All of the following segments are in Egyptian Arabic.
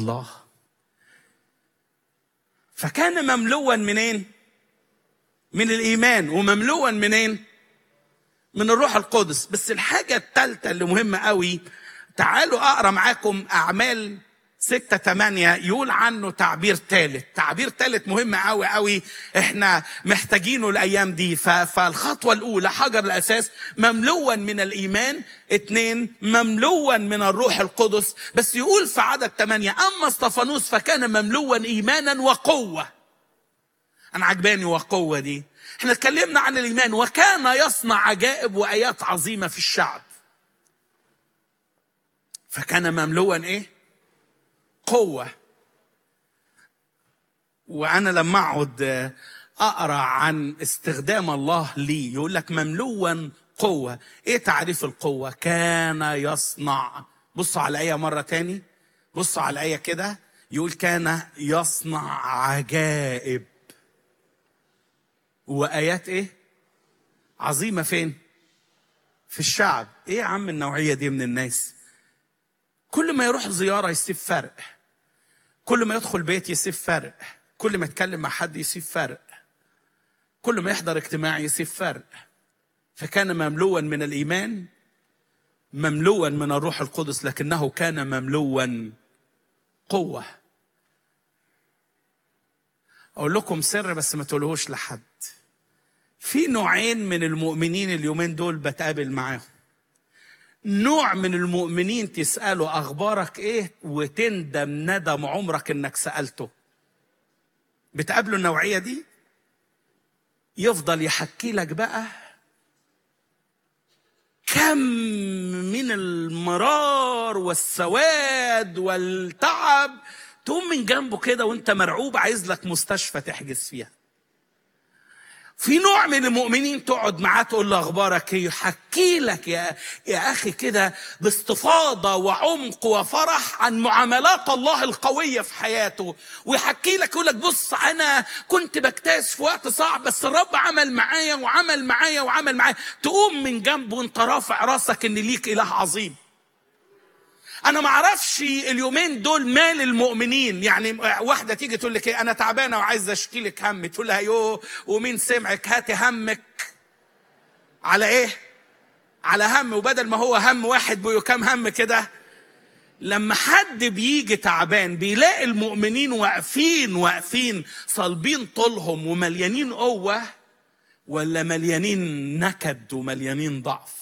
الله فكان مملوا منين من الايمان ومملوا منين من الروح القدس بس الحاجه الثالثه اللي مهمه قوي تعالوا اقرا معاكم اعمال ستة تمانية يقول عنه تعبير ثالث تعبير ثالث مهم قوي قوي احنا محتاجينه الايام دي ف- فالخطوة الاولى حجر الاساس مملوا من الايمان اتنين مملوا من الروح القدس بس يقول في عدد تمانية اما استفانوس فكان مملوا ايمانا وقوة انا عجباني وقوة دي احنا اتكلمنا عن الايمان وكان يصنع عجائب وايات عظيمة في الشعب فكان مملوا ايه قوة وأنا لما أقعد أقرأ عن استخدام الله لي يقول لك مملوا قوة إيه تعريف القوة كان يصنع بصوا على الآية مرة تاني بصوا على الآية كده يقول كان يصنع عجائب وآيات إيه عظيمة فين في الشعب إيه يا عم النوعية دي من الناس كل ما يروح زيارة يسيب فرق كل ما يدخل بيت يسيب فرق كل ما يتكلم مع حد يسيب فرق كل ما يحضر اجتماع يسيب فرق فكان مملوا من الإيمان مملوا من الروح القدس لكنه كان مملوا قوة أقول لكم سر بس ما تقولوش لحد في نوعين من المؤمنين اليومين دول بتقابل معاهم نوع من المؤمنين تسأله أخبارك إيه وتندم ندم عمرك إنك سألته بتقابله النوعية دي يفضل يحكي لك بقى كم من المرار والسواد والتعب تقوم من جنبه كده وانت مرعوب عايز لك مستشفى تحجز فيها في نوع من المؤمنين تقعد معاه تقول له اخبارك ايه يحكي لك يا يا اخي كده باستفاضه وعمق وفرح عن معاملات الله القويه في حياته ويحكي لك يقول لك بص انا كنت بجتاز في وقت صعب بس الرب عمل معايا وعمل معايا وعمل معايا تقوم من جنبه وانت رافع راسك ان ليك اله عظيم انا ما اعرفش اليومين دول مال المؤمنين يعني واحده تيجي تقول لك ايه انا تعبانه وعايزه اشكي لك همي تقول لها يوه ومين سمعك هاتي همك على ايه على هم وبدل ما هو هم واحد بيقول كام هم كده لما حد بيجي تعبان بيلاقي المؤمنين واقفين واقفين صلبين طولهم ومليانين قوه ولا مليانين نكد ومليانين ضعف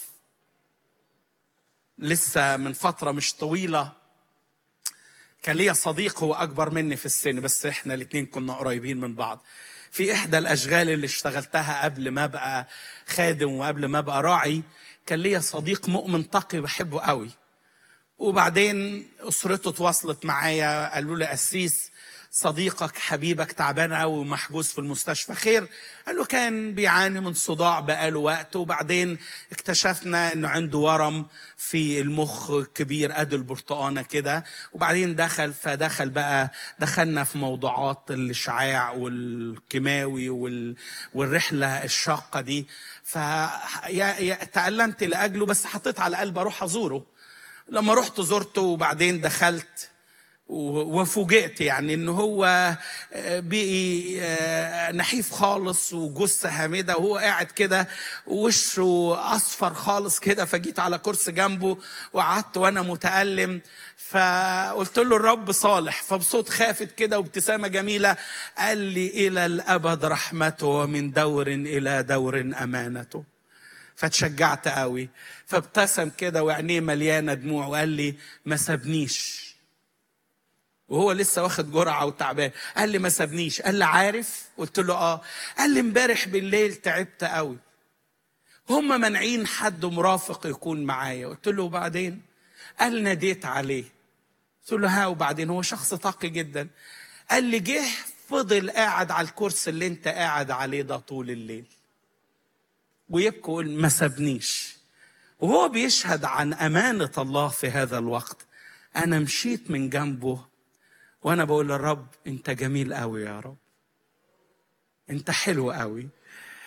لسه من فترة مش طويلة كان ليا صديق هو أكبر مني في السن بس إحنا الاتنين كنا قريبين من بعض في إحدى الأشغال اللي اشتغلتها قبل ما أبقى خادم وقبل ما أبقى راعي كان ليا صديق مؤمن تقي بحبه قوي وبعدين أسرته تواصلت معايا قالوا لي أسيس صديقك حبيبك تعبان قوي ومحجوز في المستشفى خير قال له كان بيعاني من صداع بقاله وقت وبعدين اكتشفنا انه عنده ورم في المخ كبير قد البرتقانه كده وبعدين دخل فدخل بقى دخلنا في موضوعات الاشعاع والكيماوي وال... والرحله الشاقه دي ف يا... يا... تألمت لاجله بس حطيت على قلبي اروح ازوره لما رحت زرته وبعدين دخلت وفوجئت يعني ان هو بقي نحيف خالص وجثه هامده وهو قاعد كده وشه اصفر خالص كده فجيت على كرسي جنبه وقعدت وانا متالم فقلت له الرب صالح فبصوت خافت كده وابتسامه جميله قال لي الى الابد رحمته ومن دور الى دور امانته فتشجعت قوي فابتسم كده وعينيه مليانه دموع وقال لي ما سابنيش وهو لسه واخد جرعه وتعبان قال لي ما سابنيش قال لي عارف قلت له اه قال لي امبارح بالليل تعبت قوي هم مانعين حد مرافق يكون معايا قلت له وبعدين قال ناديت عليه قلت له ها وبعدين هو شخص تقي جدا قال لي جه فضل قاعد على الكرسي اللي انت قاعد عليه ده طول الليل ويبكي يقول ما سابنيش وهو بيشهد عن امانه الله في هذا الوقت انا مشيت من جنبه وانا بقول للرب انت جميل قوي يا رب انت حلو قوي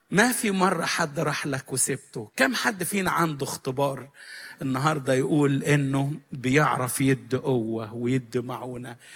ما في مرة حد راح لك وسبته كم حد فينا عنده اختبار النهاردة يقول انه بيعرف يد قوة ويد معونة